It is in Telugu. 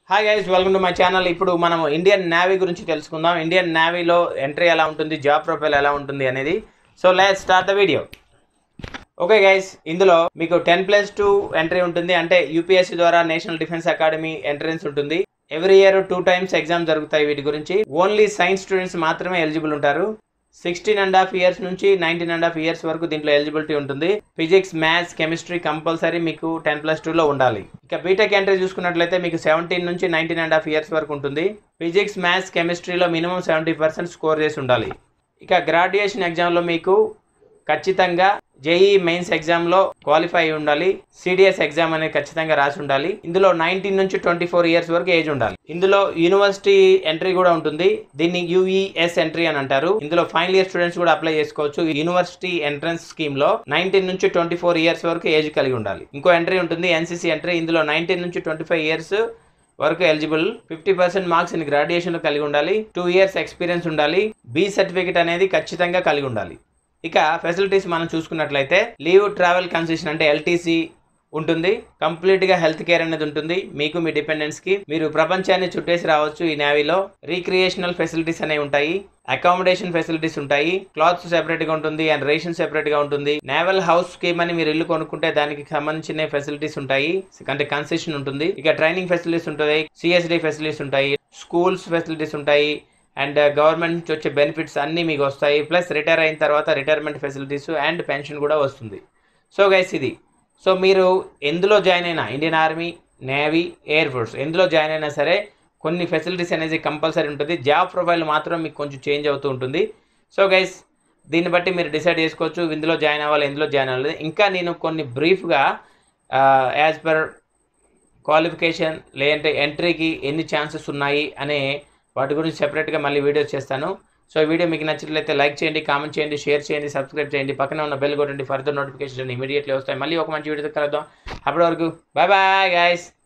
hi guys welcome to my channel ఇప్పుడు మనం ఇండియన్ నేవీ గురించి తెలుసుకుందాం ఇండియన్ నేవీలో ఎంట్రీ ఎలా ఉంటుంది జాబ్ ప్రొఫైల్ ఎలా ఉంటుంది అనేది so let start the video okay guys ఇందులో మీకు టెన్ ప్లస్ టూ ఎంట్రీ ఉంటుంది అంటే యూపీఎస్సీ ద్వారా నేషనల్ డిఫెన్స్ అకాడమీ ఎంట్రన్స్ ఉంటుంది every year two times exam జరుగుతాయి వీటి గురించి ఓన్లీ సైన్స్ స్టూడెంట్స్ మాత్రమే ఎలిజిబుల్ ఉంటారు సిక్స్టీన్ అండ్ హాఫ్ ఇయర్స్ నుంచి నైన్టీన్ అండ్ హాఫ్ ఇయర్స్ వరకు దీంట్లో ఎలిజిబిలిటీ ఉంటుంది ఫిజిక్స్ మ్యాథ్స్ కెమిస్ట్రీ కంపల్సరీ మీకు టెన్ ప్లస్ టూలో ఉండాలి ఇక బీటెక్ ఎంట్రీ చూసుకున్నట్లయితే మీకు సెవెంటీన్ నుంచి నైన్టీన్ అండ్ హాఫ్ ఇయర్స్ వరకు ఉంటుంది ఫిజిక్స్ మ్యాథ్స్ కెమిస్ట్రీలో మినిమం సెవెంటీ పర్సెంట్ స్కోర్ చేసి ఉండాలి ఇక గ్రాడ్యుయేషన్ ఎగ్జామ్లో మీకు ఖచ్చితంగా జేఈ మెయిన్స్ ఎగ్జామ్లో క్వాలిఫై అయి ఉండాలి సిడిఎస్ ఎగ్జామ్ అనేది ఖచ్చితంగా రాసి ఉండాలి ఇందులో నైన్టీన్ నుంచి ట్వంటీ ఫోర్ ఇయర్స్ వరకు ఏజ్ ఉండాలి ఇందులో యూనివర్సిటీ ఎంట్రీ కూడా ఉంటుంది దీన్ని యూఈఎస్ ఎంట్రీ అని అంటారు ఇందులో ఫైనల్ ఇయర్ స్టూడెంట్స్ కూడా అప్లై చేసుకోవచ్చు యూనివర్సిటీ ఎంట్రన్స్ స్కీమ్ లో నైన్టీన్ నుంచి ట్వంటీ ఫోర్ ఇయర్స్ వరకు ఏజ్ కలిగి ఉండాలి ఇంకో ఎంట్రీ ఉంటుంది ఎన్సీసీ ఎంట్రీ ఇందులో నైన్టీన్ నుంచి ట్వంటీ ఫైవ్ ఇయర్స్ వరకు eligible fifty percent marks in graduation కలిగి ఉండాలి టూ ఇయర్స్ ఎక్స్పీరియన్స్ ఉండాలి బి సర్టిఫికేట్ అనేది ఖచ్చితంగా కలిగి ఉండాలి ఇక ఫెసిలిటీస్ మనం చూసుకున్నట్లయితే లీవ్ ట్రావెల్ కన్సెషన్ అంటే ఎల్టీసీ ఉంటుంది కంప్లీట్గా హెల్త్ కేర్ అనేది ఉంటుంది మీకు మీ డిపెండెంట్స్కి మీరు ప్రపంచాన్ని చుట్టేసి రావచ్చు ఈ నేవీలో రీక్రియేషనల్ ఫెసిలిటీస్ అనేవి ఉంటాయి అకామిడేషన్ ఫెసిలిటీస్ ఉంటాయి క్లాత్స్ సెపరేట్గా ఉంటుంది అండ్ రేషన్ సెపరేట్గా ఉంటుంది నేవల్ హౌస్ స్కీమ్ అని మీరు ఇల్లు కొనుక్కుంటే దానికి సంబంధించిన ఫెసిలిటీస్ ఉంటాయి అంటే కన్సెషన్ ఉంటుంది ఇక ట్రైనింగ్ ఫెసిలిటీస్ ఉంటాయి సిఎస్డి ఫెసిలిటీస్ ఉంటాయి స్కూల్స్ ఫెసిలిటీస్ ఉంటాయి అండ్ గవర్నమెంట్ నుంచి వచ్చే బెనిఫిట్స్ అన్నీ మీకు వస్తాయి ప్లస్ రిటైర్ అయిన తర్వాత రిటైర్మెంట్ ఫెసిలిటీస్ అండ్ పెన్షన్ కూడా వస్తుంది సో గైస్ ఇది సో మీరు ఎందులో జాయిన్ అయినా Indian army navy air force ఎందులో జాయిన్ అయినా సరే కొన్ని ఫెసిలిటీస్ అనేది కంపల్సరీ ఉంటుంది జాబ్ ప్రొఫైల్ మాత్రం మీకు కొంచెం చేంజ్ అవుతూ ఉంటుంది సో గైస్ దీన్ని బట్టి మీరు డిసైడ్ చేసుకోవచ్చు ఇందులో జాయిన్ అవ్వాలి ఎందులో జాయిన్ అవ్వాలి ఇంకా నేను కొన్ని బ్రీఫ్గా యాజ్ పర్ క్వాలిఫికేషన్ లేదంటే ఎంట్రీకి ఎన్ని ఛాన్సెస్ ఉన్నాయి అనే వాటి గురించి సెపరేట్గా మళ్ళీ వీడియోస్ చేస్తాను సో ఈ వీడియో మీకు నచ్చినట్లయితే లైక్ చేయండి కామెంట్ చేయండి షేర్ చేయండి సబ్స్క్రైబ్ చేయండి పక్కన ఉన్న బెల్ కొట్టండి ఫర్దర్ నోటిఫికేషన్ ఇమీడియట్లీ వస్తాయి మళ్ళీ ఒక మంచి వీడియోతో కలుద్దాం అప్పటి వరకు బాయ్ బాయ్ గైస్